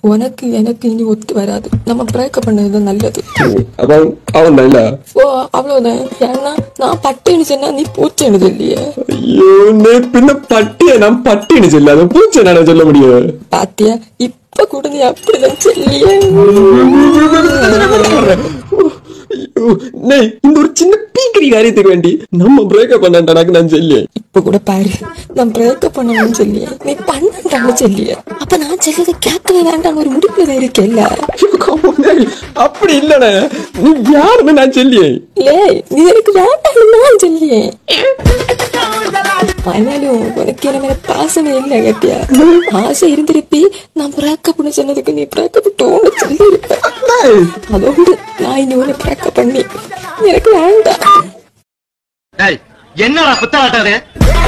உனக்கு எனக்கு இனி ஒத்து வராது நம்ம பிரேக்கப் பண்ணது நல்லது அப்ப அவன் தான் இல்ல ஓ அவ்வளவுதான் ஏன்னா நான் பட்டுன்னு சொன்னா நீ பூச்சேன்னு சொல்லியே ஐயோ நே பின்ன பட்டிய நான் பட்டின்னு சொல்ல அதை பூச்சை நான் சொல்ல முடியும் பாத்தியா இப்ப கூட நீ அப்படிதான் சொல்லியே ஐயோ, நே இந்த ஒரு சின்ன பீக்கரி காரியத்துக்கு வேண்டி நம்ம பிரேக்கப் பண்ணாண்டாக்கு நான் சொல்லி இப்ப கூட பாரு நான் பிரேக்கப் பண்ணணும்னு சொல்லியே நீ பண்ணான்னு சொல்லியே அப்ப நான் சொல்றதை கேட்கவே வேண்டாம் ஒரு முடிப்புல தான் இருக்கேல்ல அப்படி இல்லனே நீ யாருன்னு நான் சொல்லியே லே நீ எனக்கு வேண்டாம்னு நான் சொல்லியே ஆனாலும் உனக்கு என்ன மேல பாசமே இல்ல கேட்டியா ஆசை இருந்திருப்பி நான் பிரேக்கப்னு சொன்னதுக்கு நீ பிரேக்கப் டோன்னு சொல்லியிருப்ப அதோடு நான் இனி உன்னை பிரேக்கப் பண்ணி எனக்கு வேண்டாம் என்னடா புத்தாட்டது